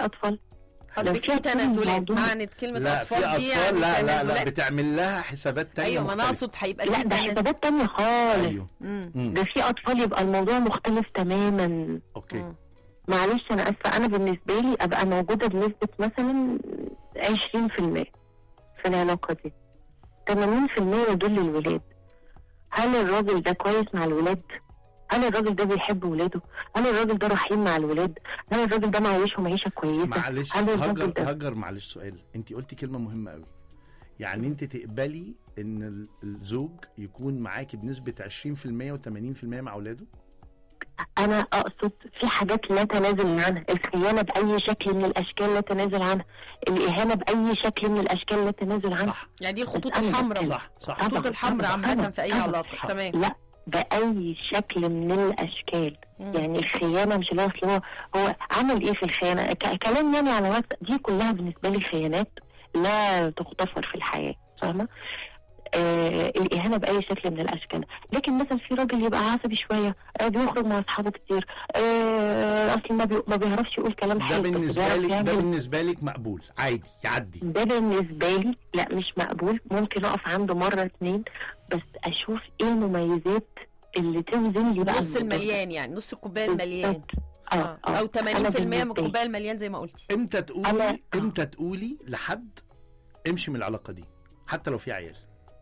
في اطفال قصدك في في أطفال تنازلات الموضوع- معنى كلمه لا اطفال في دي اطفال يعني لا لا لا تنازلات بتعمل لها حسابات تانية ايوه ما انا مختلفة. اقصد هيبقى لا في ده تنازل حسابات تانية خالص ايوه مم. مم. ده في اطفال يبقى الموضوع مختلف تماما اوكي مم. معلش انا اسفه انا بالنسبه لي ابقى موجوده بنسبه مثلا 20% في العلاقه دي 80% دول للولاد هل الراجل ده كويس مع الولاد؟ هل الراجل ده بيحب ولاده؟ هل الراجل ده رحيم مع الولاد؟ هل الراجل ده معيشهم عيشه كويسه؟ معلش هل الراجل هجر ده هجر معلش سؤال انت قلتي كلمه مهمه قوي يعني انت تقبلي ان ال- الزوج يكون معاكي بنسبه 20% و80% مع اولاده انا اقصد في حاجات لا تنازل عنها الخيانه باي شكل من الاشكال لا تنازل عنها الاهانه باي شكل من الاشكال لا تنازل عنها صح يعني دي الخطوط بس أنا الحمراء بتكلم. صح صح طبعاً، الخطوط الحمراء طبعاً، عامه طبعاً، في اي طبعاً. علاقه تمام لا باي شكل من الاشكال مم. يعني الخيانه مش اللي هو أصل هو هو عمل ايه في الخيانه ك- كلام يعني على واتس دي كلها بالنسبه لي خيانات لا تغتفر في الحياه فاهمه آه الاهانه باي شكل من الاشكال لكن مثلا في راجل يبقى عصبي شويه آه بيخرج مع اصحابه كتير آه اصل ما, بي... ما بيعرفش يقول كلام ده حلو بس بالنسبه بيعرف لك ده يعمل بالنسبه لك مقبول عادي يعدي ده بالنسبة لي لا مش مقبول ممكن أقف عنده مرة اتنين بس أشوف إيه المميزات اللي توزن لي بقى نص الموضوع. المليان يعني نص الكوبايه المليان بالظبط. اه اه او 80% أنا من بالنسبة لي. الكوبايه المليان زي ما قلتي امتى أنا- تقولي امتى تقولي لحد امشي من العلاقه دي حتى لو في عيال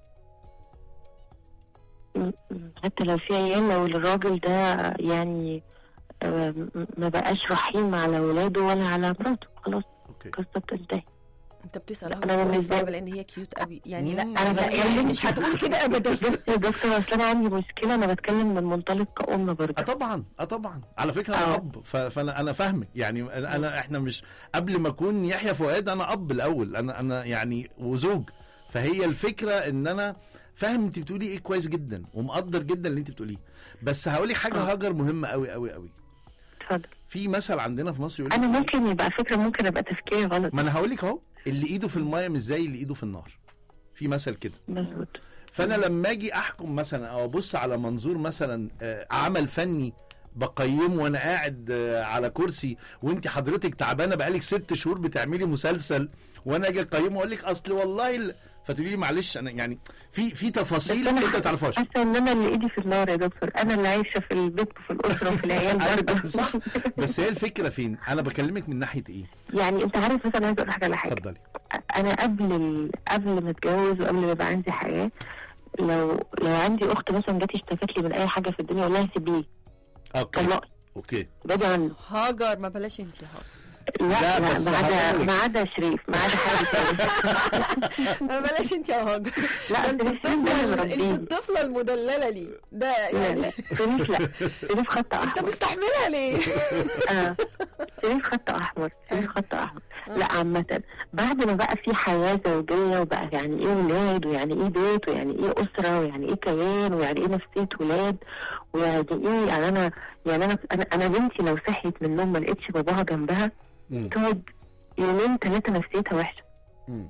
م- م- حتى لو في عيال لو الراجل ده يعني آه، م- ما بقاش رحيم على ولاده ولا على مراته خلاص اوكي القصة بتنتهي انت بتسال أنا اهو سؤال بالنسبة صعب لي- لان هي كيوت قوي يعني لا مم. أنا لا يعني بتكلم- مش هتقول كده ابدا بص يا دكتور أصل أنا عندي مشكلة أنا بتكلم من منطلق كأم اه برضه طبعا اه طبعا على فكره انا آه. اب ف- فانا انا فاهمك يعني انا أنا- احنا مش قبل ما اكون يحيى فؤاد انا اب الاول انا انا يعني وزوج فهي الفكره ان انا فاهم انت بتقولي ايه كويس جدا ومقدر جدا اللي انت بتقوليه بس هقول لك حاجه آه. هاجر مهمه قوي قوي قوي اتفضل في مثل عندنا في مصر يقول أنا لك ممكن يبقى فكرة ممكن أبقى تفكيري غلط ما انا هقول لك اهو اللي ايده في المايه مش زي اللي ايده في النار في مثل كده مظبوط فانا لما اجي احكم مثلا او ابص على منظور مثلا آه، عمل فني بقيمه وانا قاعد آه، على كرسي وانت حضرتك تعبانه بقالك ست شهور بتعملي مسلسل وانا اجي اقيمه واقول لك اصل والله ال... فتقولي لي معلش انا يعني في في تفاصيل بس أنا انت ما تعرفهاش حاسه ان انا اللي ايدي في النار يا دكتور انا اللي عايشه في البيت وفي الاسره وفي العيال برضه صح بس هي الفكره فين انا بكلمك من ناحيه ايه يعني انت عارف مثلا عايز اقول لك على حاجه اتفضلي انا قبل ال... قبل ما اتجوز وقبل ما يبقى عندي حياه لو لو عندي اخت مثلا جت اشتكت لي من اي حاجه في الدنيا اقول لها سيبيه اوكي طلقي اوكي بعدي عنه هاجر ما بلاش انت يا هاجر لا لا، لا, بس ما عدا هقولك. ما عدا شريف ما عدا حاجه تانية. ما بلاش انت يا هاجر لا انت شريف ده اللي الطفله مربيه انت الطفله المدلله دي ده لا يعني لا شريف لا شريف خط انت احمر مستحملها ليه؟ اه شريف خط احمر شريف خط احمر لا عامة بعد ما بقى في حياة زوجية وبقى يعني ايه ولاد ويعني ايه بيت ويعني ايه أسرة ويعني ايه كيان ويعني ايه نفسية ولاد ويعني ايه يعني انا يعني انا انا, أنا بنتي لو صحيت من النوم ما لقيتش باباها جنبها مم. تقعد يومين ثلاثة نفسيتها وحشة مم.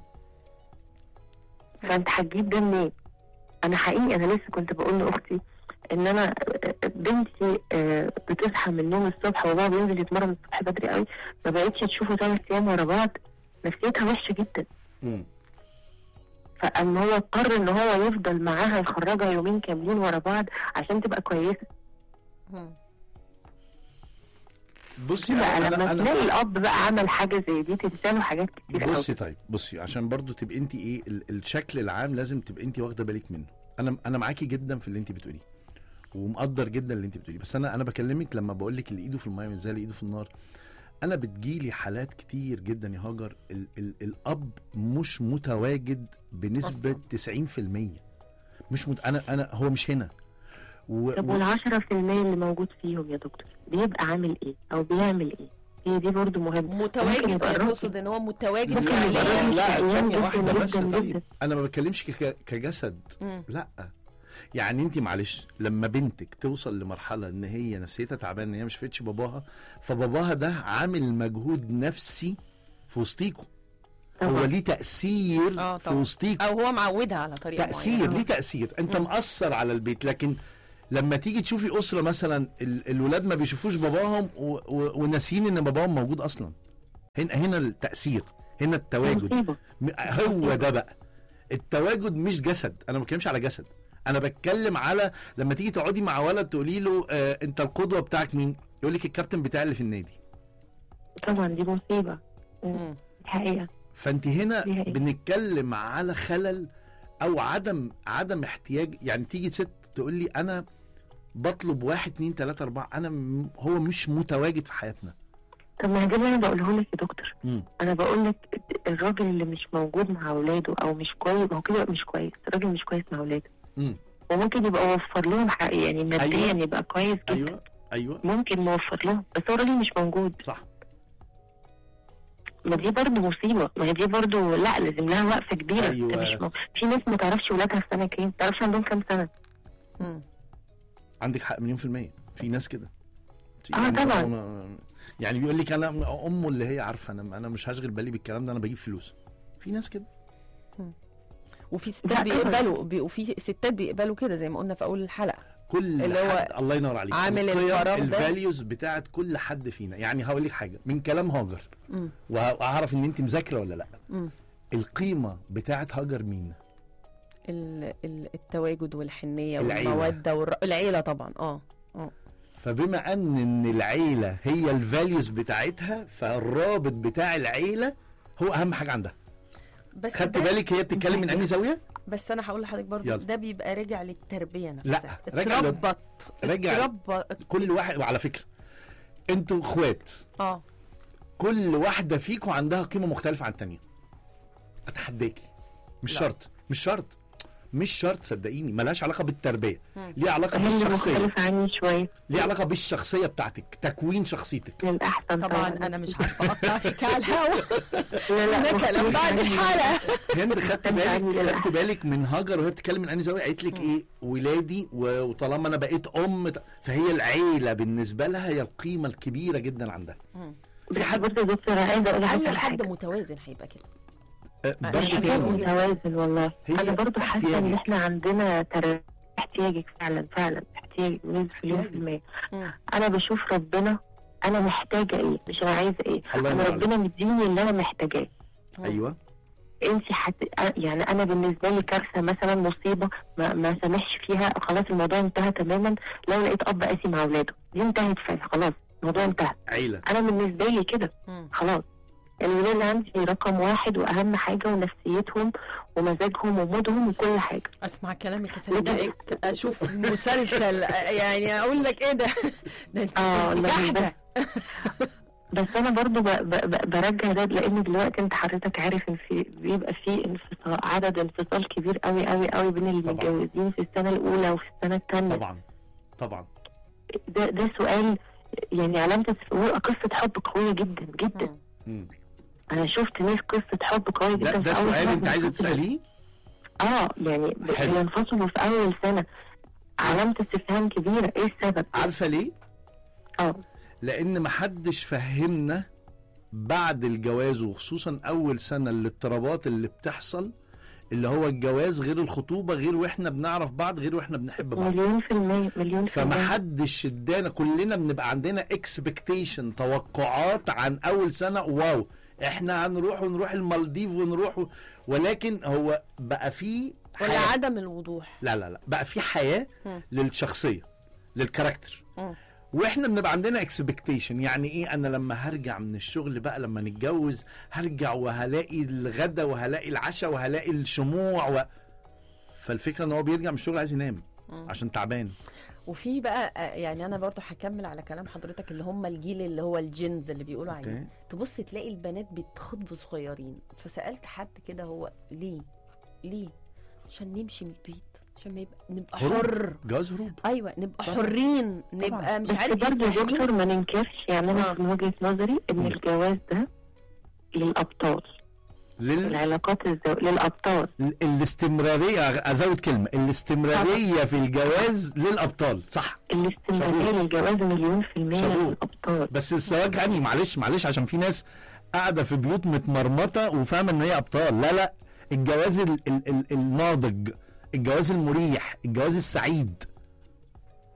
فانت هتجيب ده منين؟ انا حقيقي انا لسه كنت بقول لاختي ان انا بنتي آه، بتصحى من النوم الصبح وبابا بينزل يتمرن الصبح بدري قوي ما بقتش تشوفه ثلاث ايام ورا بعض نفسيتها وحشه جدا مم. فاما هو اضطر ان هو يفضل معاها يخرجها يومين كاملين ورا بعض عشان تبقى كويسه مم. بصي لا انا لما انا, تلاقي أنا الاب بقى عمل حاجه زي دي تنسى له حاجات كتير قوي بصي طيب بصي عشان برضو تبقي انت ايه ال- الشكل العام لازم تبقي انت واخده بالك منه انا انا معاكي جدا في اللي انت بتقوليه ومقدر جدا اللي انت بتقوليه بس انا انا بكلمك لما بقول لك اللي ايده في الميه مش زي اللي ايده في النار انا بتجيلي حالات كتير جدا يا هاجر ال ال الاب مش متواجد بنسبه 90% مش مت... انا انا هو مش هنا و... طب و... وال 10% اللي موجود فيهم يا دكتور بيبقى عامل ايه او بيعمل ايه؟ هي دي برضو مهمه متواجد يبقى يعني الراجل- تقصد ان هو متواجد ممكن فعليا يبقى الراجل لا شقيان ثانية جداً واحدة بس جداً طيب جداً. أنا ما بتكلمش ك- كجسد مم. لا يعني انت معلش لما بنتك توصل لمرحله ان هي نفسيتها تعبانه ان هي مش فاتش باباها فباباها ده عامل مجهود نفسي في وسطيكوا هو طبعاً. ليه تاثير اه في طبعا وسطيكوا او هو معودها على طريقه تاثير معينة. ليه تاثير انت مم. مأثر على البيت لكن لما تيجي تشوفي اسره مثلا ال- الولاد ما بيشوفوش باباهم و- و- وناسيين ان باباهم موجود اصلا هنا هنا التاثير هنا التواجد مصيبه م- هو ده بقى التواجد مش جسد انا ما بتكلمش على جسد انا بتكلم على لما تيجي تقعدي مع ولد تقولي له آه انت القدوه بتاعك مين يقول لك الكابتن بتاعي اللي في النادي طبعا دي مصيبه مم. مم. حقيقه فانت هنا دي حقيقة. بنتكلم على خلل او عدم عدم احتياج يعني تيجي ست تقول لي انا بطلب واحد اتنين تلاته اربعه انا م- هو مش متواجد في حياتنا طب ما ده اللي انا بقوله لك يا دكتور مم. انا بقول لك الراجل اللي مش موجود مع اولاده او مش كويس ما هو كده مش كويس الراجل مش كويس مع اولاده مم. وممكن يبقى وفر لهم حق يعني ماديا أيوة. يبقى كويس جدا ايوه ايوه ممكن موفر لهم بس هو الراجل مش موجود صح ما دي برضه مصيبه ما هي دي برضه لا لازم لها وقفه كبيره أيوة. أنت مش مو... في ناس ما تعرفش ولادها في سنه كام ما تعرفش عندهم كام سنه مم. عندك حق مليون في المية في ناس كده آه، طبعا. أنا- يعني بيقول لك انا امه اللي هي عارفه انا انا مش هشغل بالي بالكلام ده انا بجيب فلوس في ناس كده وفي لا، ستات طبعاً. بيقبلوا بي... وفي ستات بيقبلوا كده زي ما قلنا في اول الحلقه كل اللي هو حد الله ينور عليك عامل القيم، الفراغ ده. الفاليوز بتاعت كل حد فينا يعني هقول لك حاجه من كلام هاجر مم. وه- وهعرف ان انت مذاكره ولا لا مم. القيمه بتاعت هاجر مين ال... ال... التواجد والحنيه العيلة. والموده والر... العيله طبعا اه فبما ان ان العيله هي الفاليوز بتاعتها فالرابط بتاع العيله هو اهم حاجه عندها بس خدت ده... بالك هي بتتكلم من انهي زاويه بس انا هقول لحضرتك برضو يلا. ده بيبقى راجع للتربيه نفسها لا، راجع لل- اتربط راجع- اتربط كل واحد وعلى فكره انتوا اخوات اه كل واحده فيكم عندها قيمه مختلفه عن الثانيه اتحداكي مش لا. شرط مش شرط مش شرط صدقيني ملهاش علاقه بالتربيه مم. ليها علاقه هي اللي بالشخصيه مختلفة عني شوية ليها علاقه بالشخصيه بتاعتك تكوين شخصيتك للأحسن طبعا انا مش عارفه اقطع فيك على الهوا لا لا ده كلام مختلفة بعد عني. الحلقه هند خدت أنت بالك عني خدت للأحسن. بالك من هاجر وهي بتتكلم من انهي زاويه قالت لك ايه ولادي و- وطالما انا بقيت ام ت- فهي العيله بالنسبه لها هي القيمه الكبيره جدا عندها مم. في حد برضه يا دكتور أنا عايزة أقول اي لك على حد حاجة متوازن هيبقى كده أه، أنا برضه مش حكاية تاني متوازن والله هي أنا برضه حاسة إن احتياجك. إحنا عندنا تر... احتياجك فعلا فعلا احتياجك بنسبة مليون في المية مم. أنا بشوف ربنا أنا محتاجة إيه مش أنا عايزة إيه الله أنا ينور ربنا مديني اللي أنا محتاجاه ايوه انت حت... يعني انا بالنسبه لي كارثه مثلا مصيبه ما, ما سامحش فيها خلاص الموضوع انتهى تماما لو لقيت اب قاسي مع اولاده دي انتهت فعلا خلاص الموضوع انتهى عيله انا بالنسبه لي كده مم. خلاص الولاد اللي عندي رقم واحد واهم حاجه ونفسيتهم ومزاجهم ومودهم وكل حاجه اسمع كلامك اصدقك اشوف مسلسل يعني اقول لك ايه ده ده انت آه، انت لا، جحده بس انا برضو ب... ب... ب... برجع ده لان دلوقتي انت حضرتك عارف ان في بيبقى في انفصال عدد انفصال كبير قوي قوي قوي بين المتجوزين في السنه الاولى وفي السنه الثانيه طبعا طبعا ده ده سؤال يعني علامة استفهام قصة حب قوية جدا جدا مم. مم. أنا شفت ناس قصة حب قوية جدا ده, ده في أول سؤال سنة انت عايزه بينفصلوا. تساليه اه يعني ب- حلو. بينفصلوا في أول سنة علامة استفهام كبيرة إيه السبب؟ عارفه ليه اه لان محدش فهمنا بعد الجواز وخصوصا اول سنه الاضطرابات اللي بتحصل اللي هو الجواز غير الخطوبه غير واحنا بنعرف بعض غير واحنا بنحب بعض مليون في المية مليون في المية فمحدش ادانا كلنا بنبقى عندنا اكسبكتيشن توقعات عن اول سنه واو احنا هنروح ونروح المالديف ونروح و... ولكن هو بقى فيه ولا حياة. عدم الوضوح لا لا لا بقى في حياه مم. للشخصيه للكاركتر مم. واحنا بنبقى عندنا اكسبكتيشن يعني ايه انا لما هرجع من الشغل بقى لما نتجوز هرجع وهلاقي الغدا وهلاقي العشاء وهلاقي الشموع و... فالفكره ان هو بيرجع من الشغل عايز ينام مم. عشان تعبان وفي بقى آه، يعني انا برضو هكمل على كلام حضرتك اللي هم الجيل اللي هو الجينز اللي بيقولوا عليه اوكي تبص تلاقي البنات بيتخطبوا صغيرين فسالت حد كده هو ليه ليه عشان نمشي من البيت عشان ما يبقى نبقى هروب. حر جواز هروب ايوه نبقى طبعا. حرين نبقى مش بس عارف برضه يا إيه، فاهمين؟ دكتور ما ننكرش يعني أنا آه. من وجهة نظري إن مم. الجواز ده للأبطال لل... العلاقات الزو... للأبطال ال- الاستمراريه ازود كلمه الاستمراريه في الجواز للابطال صح الاستمرارية للجواز مليون في المية شابوه. للأبطال بس الزواج غني معلش معلش عشان في ناس قاعده في بيوت متمرمطه وفاهمه ان هي ابطال لا لا الجواز ال ال ال الناضج الجواز المريح الجواز السعيد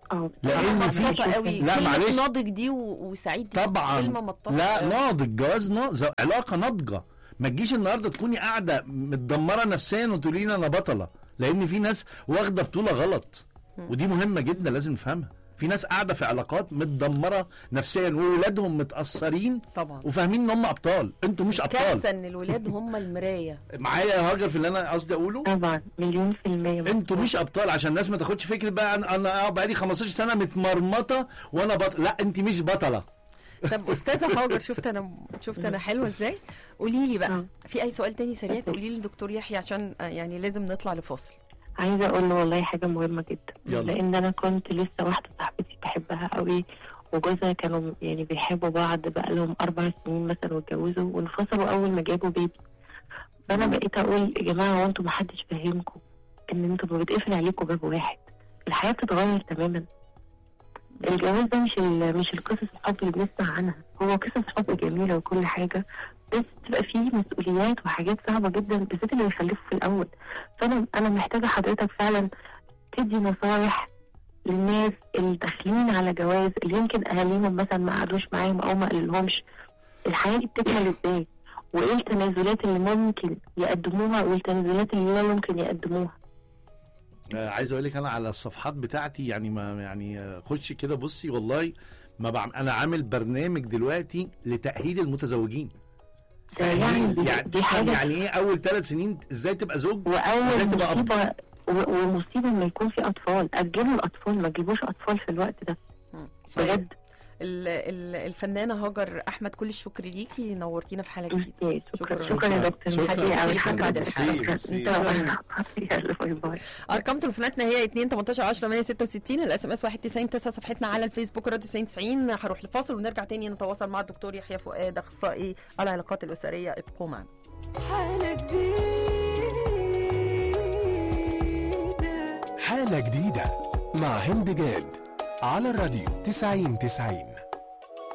اه لأن بصراحة في- أنا مطاطة بشوف قوي لا، كلمة معلش. ناضج دي و- وسعيد دي طبعا كلمة مطاطة لا قوي. ناضج جواز ناضج علاقه ناضجه ما تجيش النهارده تكوني قاعده متدمره نفسيا وتقولي لي انا بطله لان في ناس واخده بطوله غلط ودي مهمه جدا لازم نفهمها في ناس قاعده في علاقات متدمره نفسيا وولادهم متاثرين طبعا وفاهمين ان هم ابطال انتوا مش ابطال كارثة ان الولاد هم المراية معايا يا هاجر في اللي انا قصدي اقوله طبعا مليون في المية انتوا مش ابطال عشان الناس ما تاخدش فكره بقى انا انا بقالي 15 سنه متمرمطه وانا بطل لا انت مش بطله طب استاذة هاجر شفت انا شفت انا حلوة ازاي قولي لي بقى آه. في اي سؤال تاني سريع تقولي لي دكتور يحيى عشان آه، يعني لازم نطلع لفاصل عايزة اقول له والله حاجة مهمة جدا يلا. لان انا كنت لسه واحدة صاحبتي بحبها قوي وجوزها كانوا يعني بيحبوا بعض بقى لهم اربع سنين مثلا واتجوزوا وانفصلوا اول ما جابوا بيبي فانا بقيت اقول يا جماعة هو انتوا محدش فاهمكم ان انتوا ما بيتقفل عليكم باب واحد الحياة بتتغير تماما الجواز ده مش ال- مش القصص الحب اللي بنسمع عنها هو قصص حب جميلة وكل حاجة بس بتبقى فيه مسؤوليات وحاجات صعبة جدا بالذات اللي بيخلفوا في الأول فأنا أنا محتاجة حضرتك فعلا تدي نصايح للناس اللي داخلين على جواز اللي يمكن أهاليهم مثلا ما قعدوش معاهم أو ما قالولهمش الحياة دي بتكمل إزاي وإيه التنازلات اللي ممكن يقدموها والتنازلات اللي لا يمكن يقدموها آه، عايز اقول لك انا على الصفحات بتاعتي يعني ما يعني آه، خشي كده بصي والله ما بعمل انا عامل برنامج دلوقتي لتاهيل المتزوجين ده يعني تأهيل دي, يعني دي حاجة يعني ايه اول ثلاث سنين ازاي تبقى زوج واول ازاي تبقى أب؟ مصيبه و- ومصيبه لما يكون في اطفال اجلوا الاطفال ما تجيبوش اطفال في الوقت ده مم. طيب بجد ال- ال- الفنانة هاجر أحمد كل الشكر ليكي نورتينا في حلقة جديدة ميرسي. شكرا شكراً. شكرا يا دكتور شكراً. ميرسي قوي تليفون بعد حضرتك. الحلقة. شكراً. ميرسي. انتظرونا. يلا باي باي ارقام تليفوناتنا هي 2 18 10 8 66 الاس ام اس 199 9 صفحتنا على الفيسبوك راديو 90 هروح لفاصل ونرجع تاني نتواصل مع الدكتور يحيى فؤاد اخصائي العلاقات الاسريه ابقوا معنا حالة جديدة حالة جديدة مع هند جاد على الراديو 90 90